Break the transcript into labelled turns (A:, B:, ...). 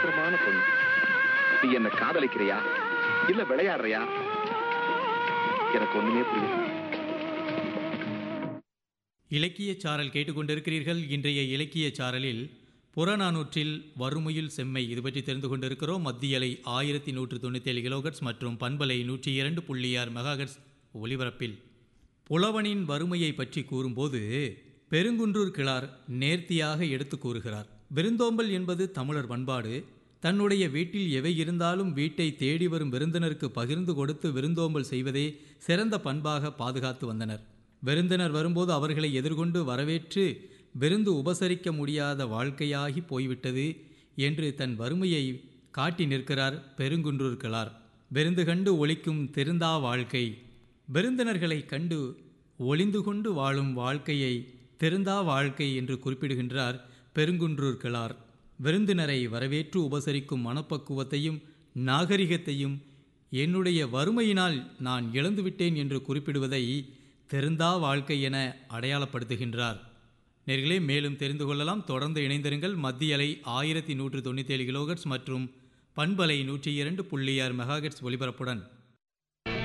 A: விசித்திரமான பொண்ணு நீ என்ன காதலிக்கிறியா இல்ல விளையாடுறியா எனக்கு ஒண்ணுமே புரியல
B: இலக்கியச் சாரல் கேட்டுக்கொண்டிருக்கிறீர்கள் இன்றைய இலக்கியச் சாரலில் புறநானூற்றில் வறுமையில் செம்மை இது பற்றி தெரிந்து கொண்டிருக்கிறோம் மத்தியலை ஆயிரத்தி நூற்று தொண்ணூற்றி ஏழு கிலோகட்ஸ் மற்றும் பண்பலை நூற்றி இரண்டு புள்ளி ஆறு மெகாகட்ஸ் ஒலிபரப்பில் புலவனின் வறுமையை பற்றி கூறும்போது பெருங்குன்றூர் கிழார் நேர்த்தியாக எடுத்து கூறுகிறார் விருந்தோம்பல் என்பது தமிழர் பண்பாடு தன்னுடைய வீட்டில் எவை இருந்தாலும் வீட்டை தேடி வரும் விருந்தினருக்கு பகிர்ந்து கொடுத்து விருந்தோம்பல் செய்வதே சிறந்த பண்பாக பாதுகாத்து வந்தனர் விருந்தினர் வரும்போது அவர்களை எதிர்கொண்டு வரவேற்று விருந்து உபசரிக்க முடியாத வாழ்க்கையாகி போய்விட்டது என்று தன் வறுமையை காட்டி நிற்கிறார் பெருங்குன்றூர் கிழார் விருந்து கண்டு ஒழிக்கும் திருந்தா வாழ்க்கை விருந்தினர்களை கண்டு ஒளிந்து கொண்டு வாழும் வாழ்க்கையை திருந்தா வாழ்க்கை என்று குறிப்பிடுகின்றார் பெருங்குன்றூர் கிழார் விருந்தினரை வரவேற்று உபசரிக்கும் மனப்பக்குவத்தையும் நாகரிகத்தையும் என்னுடைய வறுமையினால் நான் இழந்துவிட்டேன் என்று குறிப்பிடுவதை திருந்தா வாழ்க்கை என அடையாளப்படுத்துகின்றார் நேர்களே மேலும் தெரிந்து கொள்ளலாம் தொடர்ந்து இணைந்திருங்கள் மத்திய அலை ஆயிரத்தி நூற்று தொண்ணூற்றி ஏழு கிலோகட்ஸ் மற்றும் பண்பலை நூற்றி இரண்டு புள்ளி ஆறு மெகாகட்ஸ் ஒலிபரப்புடன்